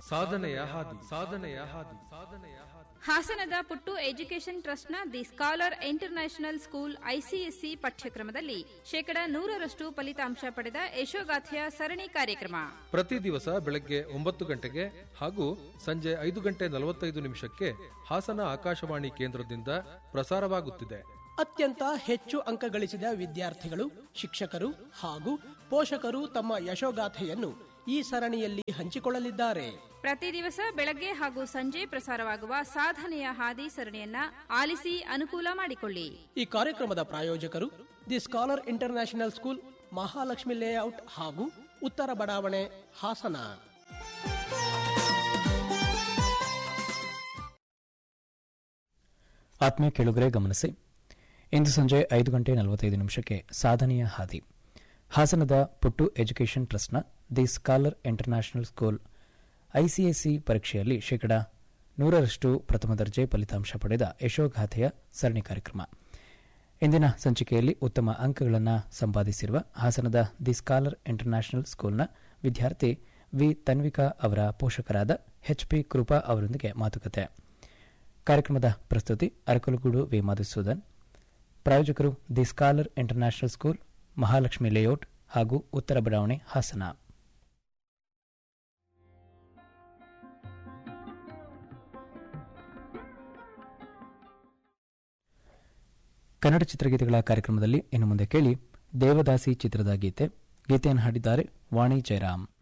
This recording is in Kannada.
ಸಾಧನೆಯ ಹಾದಿ ಸಾಧನೆಯ ಹಾದಿ ಸಾಧನೆಯ ಹಾದಿ ಹಾಸನದ ಪುಟ್ಟು ಎಜುಕೇಷನ್ ಟ್ರಸ್ಟ್ನ the scholar international school ICSE ಪಠ್ಯಕ್ರಮದಲ್ಲಿ ಶೇಕಡಾ ನೂರರಷ್ಟು ಫಲಿತಾಂಶ ಪಡೆದ ಯಶೋಗಾಥೆಯ ಸರಣಿ ಕಾರ್ಯಕ್ರಮ ಪ್ರತಿ ದಿವಸ ಬೆಳಗ್ಗೆ ಒಂಬತ್ತು ಗಂಟೆಗೆ ಹಾಗೂ ಸಂಜೆ ಐದು ಗಂಟೆ ನಲವತ್ತೈದು ನಿಮಿಷಕ್ಕೆ ಹಾಸನ ಆಕಾಶವಾಣಿ ಕೇಂದ್ರದಿಂದ ಪ್ರಸಾರವಾಗುತ್ತಿದೆ ಅತ್ಯಂತ ಹೆಚ್ಚು ಅಂಕ ಗಳಿಸಿದ ವಿದ್ಯಾರ್ಥಿಗಳು ಶಿಕ್ಷಕರು ಹಾಗೂ ಪೋಷಕರು ತಮ್ಮ ಯಶೋಗಾಥೆಯನ್ನು ಈ ಸರಣಿಯಲ್ಲಿ ಹಂಚಿಕೊಳ್ಳಲಿದ್ದಾರೆ ಪ್ರತಿ ದಿವಸ ಬೆಳಗ್ಗೆ ಹಾಗೂ ಸಂಜೆ ಪ್ರಸಾರವಾಗುವ ಸಾಧನೆಯ ಹಾದಿ ಸರಣಿಯನ್ನ ಆಲಿಸಿ ಅನುಕೂಲ ಮಾಡಿಕೊಳ್ಳಿ ಈ ಕಾರ್ಯಕ್ರಮದ ಪ್ರಾಯೋಜಕರು the scholar international school Mahalakshmi layout ಹಾಗೂ ಉತ್ತರ ಬಡಾವಣೆ ಹಾಸನ ಆತ್ಮೀಯ ಕೇಳುಗರೆ ಗಮನಿಸಿ ಇಂದು ಸಂಜೆ ಐದು ಗಂಟೆ ನಲವತ್ತೈದು ನಿಮಿಷಕ್ಕೆ ಸಾಧನೆಯ ಹಾದಿ ಹಾಸನದ ಪುಟ್ಟು ಎಜುಕೇಷನ್ ಟ್ರಸ್ಟ್ನ the scholar international school ICSE ಪರೀಕ್ಷೆಯಲ್ಲಿ ಶೇಕಡ ನೂರರಷ್ಟು ಪ್ರಥಮ ದರ್ಜೆ ಫಲಿತಾಂಶ ಪಡೆದ ಯಶೋಗಾಥೆಯ ಸರಣಿ ಕಾರ್ಯಕ್ರಮ ಇಂದಿನ ಸಂಚಿಕೆಯಲ್ಲಿ ಉತ್ತಮ ಅಂಕಗಳನ್ನು ಸಂಪಾದಿಸಿರುವ ಹಾಸನದ ದಿ ಸ್ಕಾಲರ್ ಇಂಟರ್ನ್ಯಾಷನಲ್ ಸ್ಕೂಲ್ನ ವಿದ್ಯಾರ್ಥಿ ವಿ ತನ್ವಿಕಾ ಅವರ ಪೋಷಕರಾದ ಎಚ್ ಪಿ ಕೃಪಾ ಅವರೊಂದಿಗೆ ಮಾತುಕತೆ ಕಾರ್ಯಕ್ರಮದ ಪ್ರಸ್ತುತಿ ಅರಕಲಗೂಡು ವಿ ಮಧುಸೂದನ್ ಪ್ರಾಯೋಜಕರು the scholar international school Mahalakshmi layout ಹಾಗೂ ಉತ್ತರ ಬಡಾವಣೆ ಹಾಸನ ಕನ್ನಡ ಚಿತ್ರಗೀತೆಗಳ ಕಾರ್ಯಕ್ರಮದಲ್ಲಿ ಇನ್ನು ಮುಂದೆ ಕೇಳಿ ದೇವದಾಸಿ ಚಿತ್ರದ ಗೀತೆ ಗೀತೆಯನ್ನು ಹಾಡಿದ್ದಾರೆ ವಾಣಿ ಜಯರಾಮ್